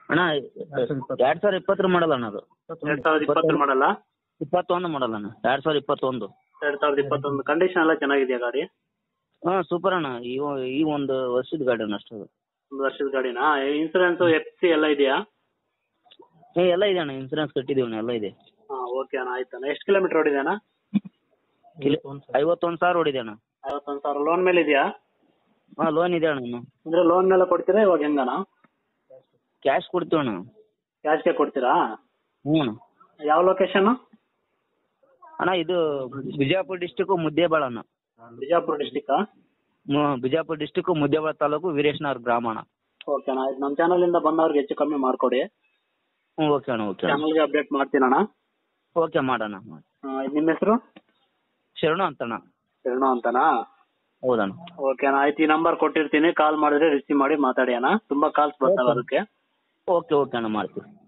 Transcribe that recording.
ಅಣ್ಣ ಎರಡ್ ಸಾವಿರ ಇಪ್ಪತ್ತರ ಮಾಡಲ್ ಅಣ್ಣ ಅದು ಎರಡ್ ಸಾವಿರದ ಇಪ್ಪತ್ತರ ಮಾಡಲ್ಲ ಇಪ್ಪತ್ತೊಂದು ಮಾಡಲ್ ಅಣ್ಣ ಎರಡ್ ಸಾವಿರ ಇಪ್ಪತ್ತೊಂದು ಎರಡ್ ಸಾವಿರದ ಇಪ್ಪತ್ತೊಂದು ಕಂಡೀಷನ್ ಎಲ್ಲ ಚೆನ್ನಾಗಿದೆಯಾ ಗಾಡಿ ಹಾಂ ಸೂಪರ್ ಅಣ್ಣ ಈ ಒ- ಈ ಒಂದು ವರ್ಷದ ಗಾಡಿ ಅಣ್ಣ ಅಷ್ಟು ಅದು. ಒಂದು ವರ್ಷದ ಗಾಡಿನಾ ಇನ್ಸೂರೆನ್ಸ್ ಎಫ್ ಸಿ ಎಲ್ಲ ಇದೆಯಾ ಏ ಎಲ್ಲ ಇದೆ ಅಣ್ಣ ಇನ್ಸೂರೆನ್ಸ್ ಕಟ್ಟಿದೀವಿ ಅಣ್ಣ ಎಲ್ಲ ಇದೆ ಹಾ ಓಕೆ ಅಣ್ಣ ಆಯ್ತಣ್ಣ ಎಷ್ಟು ಕಿಲೋಮೀಟರ್ ಓಡಿದೆ ಅಣ್ಣ ಇಲ್ಲಿ ಐವತ್ತೊಂದು ಸಾವಿರ ಹೊಡಿದೆ ಅಣ್ಣ ಐವತ್ತೊಂದು ಸಾವಿರ ಲೋನ್ ಮೇಲೆ ಇದೆಯಾ ಹಾಂ ಲೋನ್ ಇದೆ ಅಣ್ಣ ಇನ್ನು ಅಂದ್ರೆ ಲೋನ್ ಮೇಲೆ ಕೊಡ್ತೀರಾ ಇವಾಗ ಹೆಂಗಣ್ಣ ಕ್ಯಾಶ್ ಕೊಡ್ತೀವಿ ಅಣ್ಣ ಕ್ಯಾಶ್ಗೆ ಕೊಡ್ತೀರಾ ಹ್ಞೂ ಅಣ್ಣ ಯಾವ ಲೊಕೇಶನ್ ಅಣ್ಣ ಇದು ಬಿಜಾಪುರ ಡಿಸ್ಟಿಕ್ಕು ಮುದ್ದೇಬಾಳ ಅಣ್ಣ ಬಿಜಾಪುರ ಡಿಸ್ಟಿಕ್ ಹ್ಮ್, ಬಿಜಾಪುರ ಡಿಸ್ಟಿಕ್ಕು ಮುದ್ದೇಬಾಳ ತಾಲೂಕು ವೀರೇಶ್ನಗರ ಗ್ರಾಮ ಅಣ್ಣ ಓಕೆ ಅಣ್ಣ ಆಯ್ತು ನಮ್ಮ ಚಾನಲ್ ಇಂದ ಬಂದವ್ರಿಗೆ ಹೆಚ್ಚು ಕಮ್ಮಿ ಮಾಡ್ಕೊಡಿ ಹ್ಞೂ ಓಕೆ ಅಣ್ಣ ಓಕೆ ಅಣ್ಣ ಚಾನಲ್ಗೆ ಅಪ್ಡೇಟ್ ಮಾಡ್ತೀನಿ ಅಣ್ಣ ಓಕೆ ಮಾಡೋಣ ಮಾಡಿ ಆ, ಇದು ನಿಮ್ಮ ಹೆಸರು ಶರಣು ಅಂತಣ್ಣ ಶರಣು ಅಂತನಾ ಹೌದಣ್ಣ ಓಕೆ ಅಣ್ಣ ಆಯ್ತು ಈ ನಂಬರ್ ಕೊಟ್ಟಿರ್ತೀನಿ ಕಾಲ್ ಮಾಡಿದ್ರೆ ರಿಸೀವ್ ಮಾಡಿ ಮಾತಾಡಿ ಅಣ್ಣ ತುಂಬಾ ಕಾಲ್ಸ್ ಬರ್ತಾವೆ ಅದಕ್ಕೆ ಓಕೆ ಓಕೆ ಅಣ್ಣ ಮಾಡ್ತೀವಿ